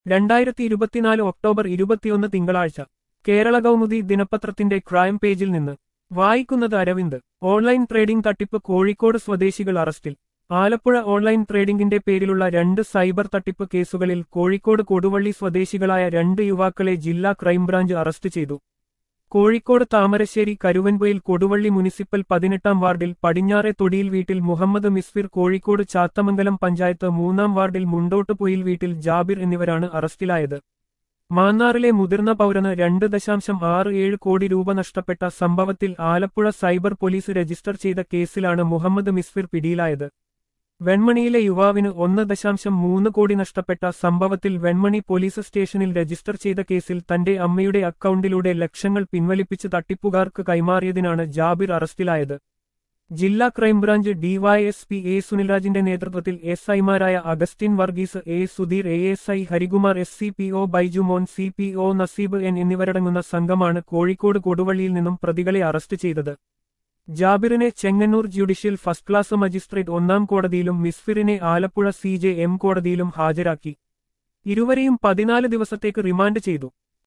രണ്ടായിരത്തി ഇരുപത്തിനാല് ഒക്ടോബർ ഇരുപത്തിയൊന്ന് തിങ്കളാഴ്ച കേരള കൗമുദി ദിനപത്രത്തിന്റെ ക്രൈം പേജിൽ നിന്ന് വായിക്കുന്നത് അരവിന്ദ് ഓൺലൈൻ ട്രേഡിംഗ് തട്ടിപ്പ് കോഴിക്കോട് സ്വദേശികൾ അറസ്റ്റിൽ ആലപ്പുഴ ഓൺലൈൻ ട്രേഡിംഗിന്റെ പേരിലുള്ള രണ്ട് സൈബർ തട്ടിപ്പ് കേസുകളിൽ കോഴിക്കോട് കൊടുവള്ളി സ്വദേശികളായ രണ്ട് യുവാക്കളെ ജില്ലാ ക്രൈംബ്രാഞ്ച് അറസ്റ്റ് ചെയ്തു കോഴിക്കോട് താമരശ്ശേരി കരുവൻപൊയിൽ കൊടുവള്ളി മുനിസിപ്പൽ പതിനെട്ടാം വാർഡിൽ പടിഞ്ഞാറെ തൊടിയിൽ വീട്ടിൽ മുഹമ്മദ് മിസ്ഫിർ കോഴിക്കോട് ചാത്തമംഗലം പഞ്ചായത്ത് മൂന്നാം വാർഡിൽ മുണ്ടോട്ടുപൊയിൽ വീട്ടിൽ ജാബിർ എന്നിവരാണ് അറസ്റ്റിലായത് മാന്നാറിലെ മുതിർന്ന പൗരന് രണ്ട് ദശാംശം ആറ് ഏഴ് കോടി രൂപ നഷ്ടപ്പെട്ട സംഭവത്തിൽ ആലപ്പുഴ സൈബർ പോലീസ് രജിസ്റ്റർ ചെയ്ത കേസിലാണ് മുഹമ്മദ് മിസ്ഫിർ പിടിയിലായത് വെൺമണിയിലെ യുവാവിന് ഒന്ന് ദശാംശം മൂന്ന് കോടി നഷ്ടപ്പെട്ട സംഭവത്തിൽ വെൺമണി പോലീസ് സ്റ്റേഷനിൽ രജിസ്റ്റർ ചെയ്ത കേസിൽ തന്റെ അമ്മയുടെ അക്കൗണ്ടിലൂടെ ലക്ഷങ്ങൾ പിൻവലിപ്പിച്ച് തട്ടിപ്പുകാർക്ക് കൈമാറിയതിനാണ് ജാബിർ അറസ്റ്റിലായത് ജില്ലാ ക്രൈംബ്രാഞ്ച് ഡിവൈഎസ്പി എ സുനിൽരാജിന്റെ നേതൃത്വത്തിൽ എസ് ഐമാരായ Augustine Varghese A Sudheer A S I Harikumar S C P O Baijumon C P O Naseeb N എന്നിവരടങ്ങുന്ന സംഘമാണ് കോഴിക്കോട് കൊടുവള്ളിയിൽ നിന്നും പ്രതികളെ അറസ്റ്റ് ചെയ്തത് ജാബിറിനെ Chengannur judicial first class magistrate ഒന്നാം കോടതിയിലും മിസ്ഫിറിനെ ആലപ്പുഴ സി ജെ എം കോടതിയിലും ഹാജരാക്കി ഇരുവരെയും പതിനാല് ദിവസത്തേക്ക് റിമാൻഡ് ചെയ്തു